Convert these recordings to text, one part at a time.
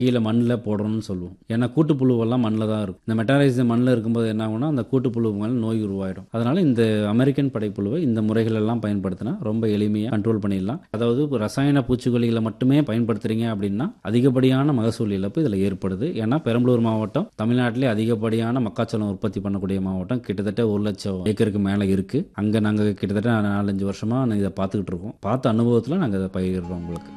கீழே மண்ணில் போடுறோம்னு சொல்லுவோம் ஏன்னா கூட்டுப்புழுவெல்லாம் மண்ணில் தான் இருக்கும் இந்த மெட்டாரைஸ் மண்ணில் இருக்கும்போது என்ன ஆகும்னா அந்த கூட்டுப்புழு மேலே நோய் உருவாயிடும் அதனால இந்த அமெரிக்கன் படைப்புழுவை இந்த முறைகள் எல்லாம் பயன்படுத்தினா ரொம்ப எளிமையாக கண்ட்ரோல் பண்ணிடலாம் அதாவது இப்ப ரசாயன பூச்சிக்கொல்லிகளை மட்டுமே பயன்படுத்துறீங்க அப்படின்னா அதிகப்படியான மகசூல் இழப்பு இதில் ஏற்படுது ஏன்னா பெரம்பலூர் மாவட்டம் தமிழ்நாட்டிலே அதிகப்படியான மக்காச்சோளம் உற்பத்தி பண்ணக்கூடிய மாவட்டம் கிட்டத்தட்ட ஒரு லட்சம் ஏக்கருக்கு மேலே இருக்குது அங்கே நாங்கள் கிட்டத்தட்ட நாலஞ்சு வருஷமாக இதை பார்த்துக்கிட்டு இருக்கோம் பார்த்த அனுபவத்தில் நாங்கள் இதை பயிரிடுறோம் உங்களுக்கு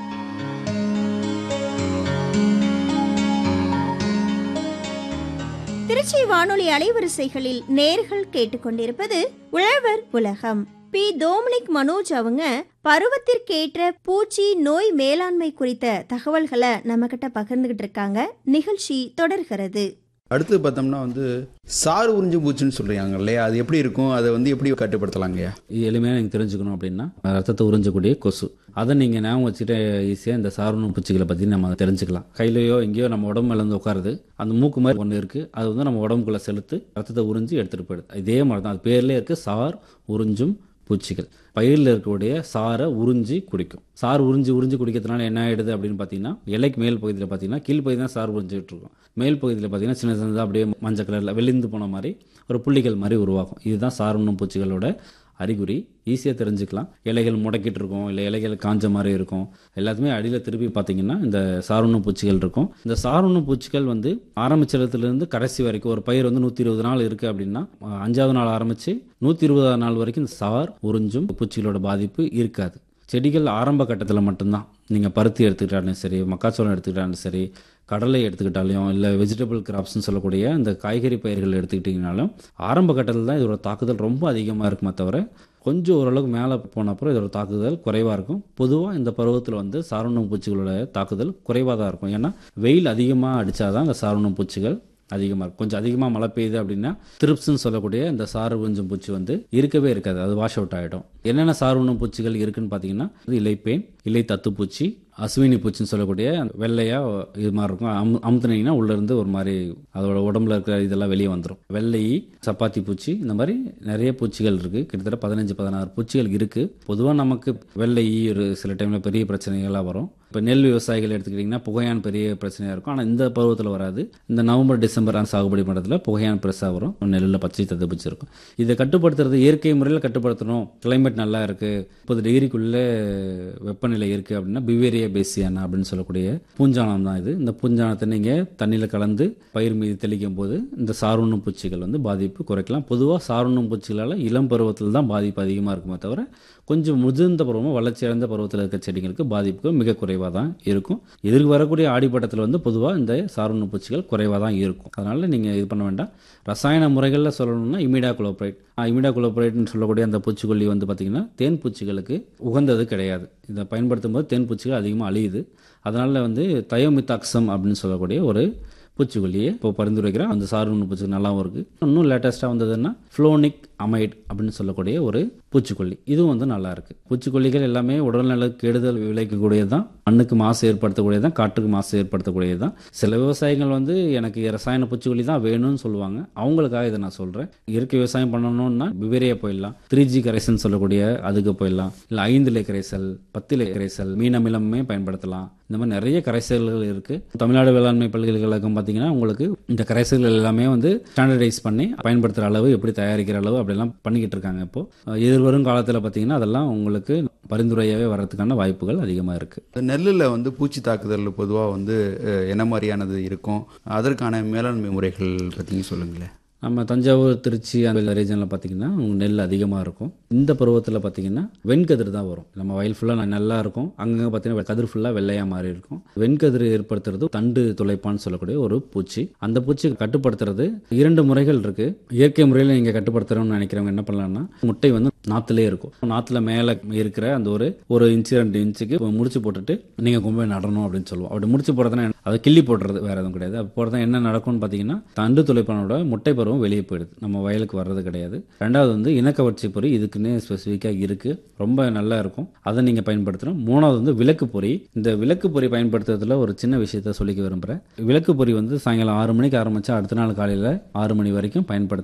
திருச்சி வானொலி அலைவரிசைகளில் நேர்கள் கேட்டுக்கொண்டிருப்பது உழவர் உலகம் பி டோமினிக் மனோஜ் அவங்க பருவத்திற்கேற்ற பூச்சி நோய் மேலாண்மை குறித்த தகவல்களை நம்ம கிட்ட பகிர்ந்துகிட்டு இருக்காங்க நிகழ்ச்சி தொடர்கிறது அடுத்து பார்த்தோம்னா வந்து சாறு உறிஞ்சு பூச்சின்னு சொல்கிறாங்க இல்லையா அது எப்படி இருக்கும் அதை வந்து எப்படி கட்டுப்படுத்தலாங்கய்யா இது எளிமையாக நீங்கள் தெரிஞ்சுக்கணும் அப்படின்னா ரத்தத்தை உறிஞ்சக்கூடிய கொசு அதை நீங்கள் ஞாபகம் வச்சுட்டு ஈஸியாக இந்த சாரணம் பூச்சிகளை பற்றி நம்ம தெரிஞ்சுக்கலாம் கையிலையோ எங்கேயோ நம்ம உடம்பு மேல இருந்து உட்காருது அந்த மூக்கு மாதிரி ஒன்று இருக்குது அது வந்து நம்ம உடம்புக்குள்ளே செலுத்து ரத்தத்தை உறிஞ்சி எடுத்துகிட்டு போயிடுது இதே மாதிரி தான் அது பேர்லேயே இருக்குது சார் உறிஞ்சும் பூச்சிகள் பயிரில் இருக்கக்கூடிய சாரை உறிஞ்சி குடிக்கும் சார் உறிஞ்சி உறிஞ்சி குடிக்கிறதுனால என்ன ஆகிடுது அப்படின்னு பார்த்தீங்கன்னா இலைக்கு மேல் பகுதியில் பார்த்தீங்கன்னா கீழ் பகுதி தான் சார் உறிஞ்சிட்டு இருக்கும் மேல் பகுதியில் பார்த்தீங்கன்னா சின்ன சின்னதாக அப்படியே மஞ்சள் கலரில் வெளிந்து போன மாதிரி ஒரு புள்ளிகள் மாதிரி உருவாகும் இதுதான் சாரணம் பூச்சிகளோட அறிகுறி ஈஸியாக தெரிஞ்சுக்கலாம் இலைகள் முடக்கிட்டு இருக்கும் இல்லை இலைகள் காஞ்ச மாதிரி இருக்கும் எல்லாத்துமே அடியில் திருப்பி பார்த்தீங்கன்னா இந்த சாரணம் பூச்சிகள் இருக்கும் இந்த சாரணம் பூச்சிகள் வந்து ஆரம்பிச்சதுலேருந்து கடைசி வரைக்கும் ஒரு பயிர் வந்து நூற்றி இருபது நாள் இருக்குது அப்படின்னா அஹ், அஞ்சாவது நாள் ஆரம்பித்து நூற்றி இருபதாவது நாள் வரைக்கும் இந்த சார் உறிஞ்சும் பூச்சிகளோட பாதிப்பு இருக்காது செடிகள் ஆரம்ப கட்டத்தில் மட்டும்தான் நீங்கள் பருத்தி எடுத்துக்கிட்டாலும் சரி மக்காச்சோளம் எடுத்துக்கிட்டாலும் சரி கடலை எடுத்துக்கிட்டாலும் இல்லை வெஜிடபிள் கிராப்ஸ்னு சொல்லக்கூடிய இந்த காய்கறி பயிர்கள் எடுத்துக்கிட்டிங்கனாலும் ஆரம்ப கட்டத்தில் தான் இதோட தாக்குதல் ரொம்ப அதிகமாக இருக்குமே தவிர கொஞ்சம் ஓரளவுக்கு மேலே போன அப்புறம் இதோட தாக்குதல் குறைவாக இருக்கும் பொதுவாக இந்த பருவத்தில் வந்து சாரணம் பூச்சிகளோட தாக்குதல் குறைவாக தான் இருக்கும் ஏன்னா வெயில் அதிகமாக அடித்தாதான் இந்த சாரணம் பூச்சிகள் அதிகமாக இருக்கும் கொஞ்சம் அதிகமாக மழை பெய்யுது அப்படின்னா திருப்ஸ்ன்னு சொல்லக்கூடிய இந்த சாறு கொஞ்சம் பூச்சி வந்து இருக்கவே இருக்காது அது வாஷ் அவுட் ஆகிடும் என்னென்ன சார்வணும் பூச்சிகள் இருக்குன்னு பார்த்தீங்கன்னா இது இலைப்பேன் இலை தத்துப்பூச்சி அஸ்வினி பூச்சின்னு சொல்லக்கூடிய அந்த வெள்ளையா இது மாதிரி இருக்கும் அம் அமுத்துனீங்கன்னா உள்ளேருந்து ஒரு மாதிரி அதோட உடம்புல இருக்கிற இதெல்லாம் வெளியே வந்துடும் வெள்ளை சப்பாத்தி பூச்சி இந்த மாதிரி நிறைய பூச்சிகள் இருக்குது கிட்டத்தட்ட பதினஞ்சு பதினாறு பூச்சிகள் இருக்குது பொதுவாக நமக்கு வெள்ளை ஈ ஒரு சில டைமில் பெரிய பிரச்சனைகளாக வரும் இப்போ நெல் விவசாயிகள் எடுத்துக்கிட்டிங்கன்னா புகையான் பெரிய பிரச்சனையாக இருக்கும் ஆனால் இந்த பருவத்தில் வராது இந்த நவம்பர் டிசம்பர் அந்த சாகுபடி பண்ணுறதுல புகையான் பெருசாக வரும் நெல்லில் பச்சை தத்துப்பூச்சி இருக்கும் இதை கட்டுப்படுத்துறது இயற்கை முறையில் கட்டுப்படுத்தணும் கிளைமேட் நல்லா இருக்குது முப்பது டிகிரிக்குள்ளே வெப்பநிலை இருக்குது அப்படின்னா பிவேரியா பேசியானா அப்படின்னு சொல்லக்கூடிய பூஞ்சானம் தான் இது இந்த பூஞ்சானத்தை நீங்கள் தண்ணியில் கலந்து பயிர் மீது தெளிக்கும் போது இந்த சாருண்ணும் பூச்சிகள் வந்து பாதிப்பு குறைக்கலாம் பொதுவாக சாருண்ணும் பூச்சிகளால் இளம் பருவத்தில் தான் பாதிப்பு அதிகமாக இருக்குமே தவிர கொஞ்சம் முதிர்ந்த பருவமும் வளர்ச்சி அடைந்த பருவத்தில் இருக்க செடிகளுக்கு பாதிப்பு மிக குறைவாக தான் இருக்கும் எதிர்க்கு வரக்கூடிய ஆடிப்பட்டத்தில் வந்து பொதுவாக இந்த சாருண்ணு பூச்சிகள் குறைவாக தான் இருக்கும் அதனால் நீங்கள் இது பண்ண வேண்டாம் ரசாயன முறைகளில் சொல்லணும்னா இமிடா குளோபரேட் இமிடா குளோபரேட்னு சொல்லக்கூடிய அந்த பூச்சிக்கொல்லி வந்து பார்த்திங்கன்னா தேன் பூச்சிகளுக்கு உகந்தது கிடையாது இதை பயன்படுத்தும் போது தேன் பூச்சிகள் அதிகமாக அழியுது அதனால் வந்து தயோமித்தாக்சம் அப்படின்னு சொல்லக்கூடிய ஒரு பூச்சிக்கொல்லியை இப்போ பரிந்துரைக்கிறேன் அந்த சாறு பூச்சி நல்லாவும் இருக்குது இன்னும் லேட்டஸ்ட்டாக வந்ததுன்னா ஃப்ளோனிக் அமைட் அப்படின்னு சொல்லக்கூடிய ஒரு பூச்சிக்கொல்லி இதுவும் வந்து நல்லா இருக்கு பூச்சிக்கொல்லிகள் எல்லாமே உடல்நல கெடுதல் விளைவிக்கக்கூடியது தான் மண்ணுக்கு மாசு ஏற்படுத்தக்கூடியது தான் காற்றுக்கு மாசு ஏற்படுத்தக்கூடியது தான் சில விவசாயிகள் வந்து எனக்கு ரசாயன பூச்சிக்கொல்லி தான் வேணும்னு சொல்லுவாங்க அவங்களுக்காக இதை நான் சொல்கிறேன் இயற்கை விவசாயம் பண்ணணும்னா விவேரியா போயிடலாம் த்ரீ ஜி கரைசல்னு சொல்லக்கூடிய அதுக்கு போயிடலாம் இல்லை ஐந்திலை கரைசல் பத்திலை கரைசல் மீனமிலமே பயன்படுத்தலாம் இந்த மாதிரி நிறைய கரைசல்கள் இருக்குது தமிழ்நாடு வேளாண்மை பல்கலைக்கழகம் பார்த்தீங்கன்னா உங்களுக்கு இந்த கரைசல்கள் எல்லாமே வந்து ஸ்டாண்டர்டைஸ் பண்ணி பயன்படுத்துகிற அளவு எப்படி தயாரிக்கிற அளவு அப்படிலாம் பண்ணிக்கிட்டு இருக்காங்க இப்போ எதிர்வரும் காலத்தில் பார்த்தீங்கன்னா அதெல்லாம் உங்களுக்கு பரிந்துரையாகவே வர்றதுக்கான வாய்ப்புகள் அதிகமாக இருக்குது நெல்லில் வந்து பூச்சி தாக்குதல் பொதுவாக வந்து அஹ், என்ன மாதிரியானது இருக்கும் அதற்கான மேலாண்மை முறைகள் பற்றி சொல்லுங்களேன் நம்ம தஞ்சாவூர் திருச்சி அந்த ரீஜனில் பார்த்தீங்கன்னா உங்களுக்கு நெல் அதிகமாக இருக்கும் இந்த பருவத்தில் பார்த்தீங்கன்னா வெண்கதிர் தான் வரும் நம்ம வயல் ஃபுல்லாக நல்லா இருக்கும் அங்கங்கே பார்த்தீங்கன்னா கதிர் ஃபுல்லாக வெள்ளையாக மாறி இருக்கும் வெண்கதிர் ஏற்படுத்துறது தண்டு துளைப்பான்னு சொல்லக்கூடிய ஒரு பூச்சி அந்த பூச்சி கட்டுப்படுத்துறது இரண்டு முறைகள் இருக்கு இயற்கை முறையில் நீங்கள் கட்டுப்படுத்துறோம்னு நினைக்கிறவங்க என்ன பண்ணலாம்னா முட்டை வந்து நாற்றுலே இருக்கும் நாற்றுல மேலே இருக்கிற அந்த ஒரு ஒரு இன்ச்சு ரெண்டு இன்ச்சுக்கு முடிச்சு போட்டுட்டு நீங்கள் கொண்டு போய் நடணும் அப்படின்னு சொல்லுவோம் அப்படி முடிச்சு போடுறதுனா என்ன? அதை கிள்ளி போடுறது வேற எதுவும் கிடையாது அப்போ போடுறதா என்ன நடக்கும்னு பார்த்தீங்கன்னா தண்டு துளைப்பானோட முட்டை பருவம் வெளியே போயிடுது நம்ம வயலுக்கு வர்றது கிடையாது ரெண்டாவது வந்து இனக்கவர்ச்சி பொறி இதுக்குன்னே ஸ்பெசிஃபிக்காக இருக்கு ரொம்ப நல்லா இருக்கும் அதை நீங்கள் பயன்படுத்தணும் மூணாவது வந்து விளக்கு பொறி இந்த விளக்கு பொறி பயன்படுத்துறதுல ஒரு சின்ன விஷயத்த சொல்லிக்க விரும்புகிறேன் விளக்கு பொறி வந்து சாயங்காலம் ஆறு மணிக்கு ஆரம்பிச்சா அடுத்த நாள் காலையில் ஆறு மணி வரைக்கும் பயன்படுத்த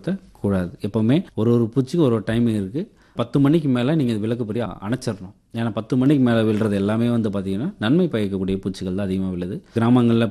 கூடாது எப்போவுமே ஒரு ஒரு பூச்சிக்கு ஒரு ஒரு டைமிங் இருக்குது பத்து மணிக்கு மேலே நீங்கள் விளக்கு பொறி அணைச்சிடணும் ஏன்னா பத்து மணிக்கு மேலே விழுறது எல்லாமே வந்து பார்த்தீங்கன்னா நன்மை பயக்கக்கூடிய பூச்சிகள் தான் அதிகமாக விழுது கிராமங்களில்